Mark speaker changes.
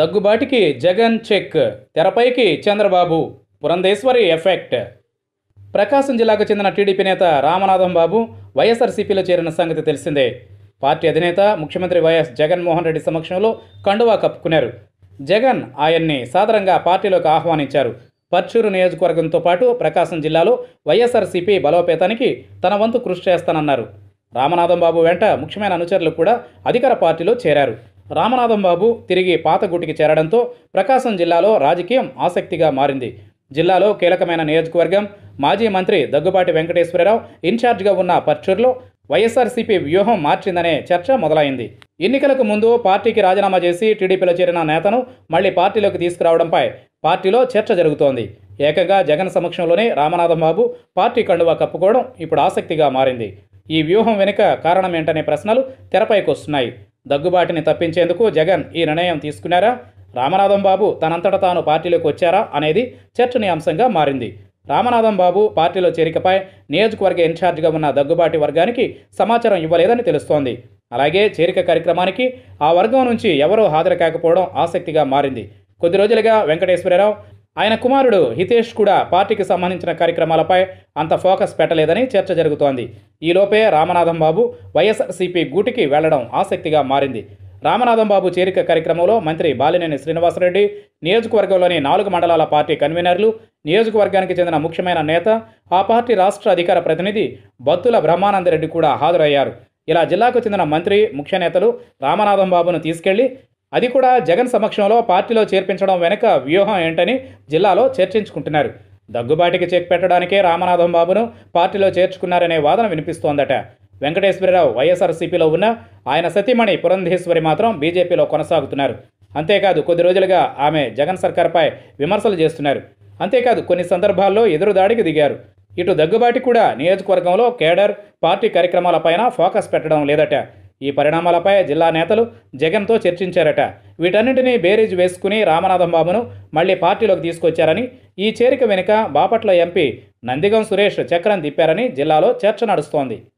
Speaker 1: దగ్గుబాటికి Jagan check తెరపైకి Chandrababu Purandeswari effect ప్రకాశం జిల్లాకు చెందిన టీడీపీ నేత రామనాథం బాబు వైఎస్ఆర్సీపీలో చేరిన సంగతి తెలిసిందే పార్టీ అధినేత ముఖ్యమంత్రి వైఎస్ జగన్మోహన్ రెడ్డి సమక్షంలో కండువా కప్పుకున్నారు జగన్ ఆయన్ని సాదరంగా పార్టీలోకి ఆహ్వానించారు పర్చూరు నియోజకవర్గంతో పాటు ప్రకాశం జిల్లాలో వైఎస్ఆర్సీపీ బలోపేతానికి తన వంతు కృషి చేస్తానన్నారు రామనాథం బాబు వెంట ముఖ్యమైన అనుచరులు కూడా అధికార పార్టీలో చేరారు రామనాథం బాబు తిరిగి పాత గుటికి చేరడంతో ప్రకాశం జిల్లాలో రాజకీయం ఆసక్తిగా మారింది జిల్లాలో కీలకమైన నియోజకవర్గం మాజీ మంత్రి దగ్గుబాటి వెంకటేశ్వరరావు ఇన్ఛార్జిగా ఉన్న పర్చూరులో వైఎస్ఆర్సీపీ వ్యూహం మార్చిందనే చర్చ మొదలైంది ఎన్నికలకు ముందు పార్టీకి రాజీనామా చేసి టీడీపీలో చేరిన నేతను మళ్లీ పార్టీలోకి తీసుకురావడంపై పార్టీలో చర్చ జరుగుతోంది ఏకంగా జగన్ సమక్షంలోనే రామనాథం బాబు పార్టీ కండువా కప్పుకోవడం ఇప్పుడు ఆసక్తిగా మారింది ఈ వ్యూహం వెనుక కారణం ఏంటనే ప్రశ్నలు తెరపైకి వస్తున్నాయి దగ్గుబాటిని తప్పించేందుకు జగన్ ఈ నిర్ణయం తీసుకున్నారా రామనాథం బాబు తనంతట తాను పార్టీలోకి వచ్చారా అనేది చర్చనీయాంశంగా మారింది రామనాథం బాబు పార్టీలో చేరికపై నియోజకవర్గ ఇన్ఛార్జిగా ఉన్న దగ్గుబాటి వర్గానికి సమాచారం ఇవ్వలేదని తెలుస్తోంది అలాగే చేరిక కార్యక్రమానికి ఆ వర్గం నుంచి ఎవరూ హాజరు కాకపోవడం ఆసక్తిగా మారింది కొద్ది రోజులుగా వెంకటేశ్వరరావు ఆయన కుమారుడు హితేష్ కూడా పార్టీకి సంబంధించిన కార్యక్రమాలపై అంత ఫోకస్ పెట్టలేదని చర్చ జరుగుతోంది ఈలోపే రామనాథం బాబు వైఎస్ఆర్సీపీ గూటికి వెళ్లడం ఆసక్తిగా మారింది రామనాథం బాబు చేరిక కార్యక్రమంలో మంత్రి బాలినేని శ్రీనివాసరెడ్డి నియోజకవర్గంలోని నాలుగు మండలాల పార్టీ కన్వీనర్లు నియోజకవర్గానికి చెందిన ముఖ్యమైన నేత ఆ పార్టీ రాష్ట్ర అధికార ప్రతినిధి బత్తుల బ్రహ్మానందరెడ్డి కూడా హాజరయ్యారు ఇలా జిల్లాకు చెందిన మంత్రి ముఖ్య నేతలు రామనాథం బాబును తీసుకెళ్లి అది కూడా జగన్ సమక్షంలో పార్టీలో చేర్పించడం వెనుక వ్యూహం ఏంటని జిల్లాలో చర్చించుకుంటున్నారు దగ్గుబాటికి చెక్ పెట్టడానికే రామనాథం బాబును పార్టీలో చేర్చుకున్నారనే వాదన వినిపిస్తోందట వెంకటేశ్వరరావు వైఎస్ఆర్సీపీలో ఉన్న ఆయన సతీమణి పురంధేశ్వరి మాత్రం బీజేపీలో కొనసాగుతున్నారు అంతేకాదు కొద్ది రోజులుగా ఆమె జగన్ సర్కార్పై విమర్శలు చేస్తున్నారు అంతేకాదు కొన్ని సందర్భాల్లో ఎదురుదాడికి దిగారు ఇటు దగ్గుబాటి కూడా నియోజకవర్గంలో కేడర్ పార్టీ కార్యక్రమాలపైన ఫోకస్ పెట్టడం లేదట ఈ పరిణామాలపై జిల్లా నేతలు జగన్తో చర్చించారట వీటన్నింటినీ బేరీజ్ వేసుకుని రామనాథం బాబును మళ్లీ పార్టీలోకి తీసుకొచ్చారని ఈ చేరిక వెనుక బాపట్ల ఎంపీ నందిగం సురేష్ చక్రం తిప్పారని జిల్లాలో చర్చ నడుస్తోంది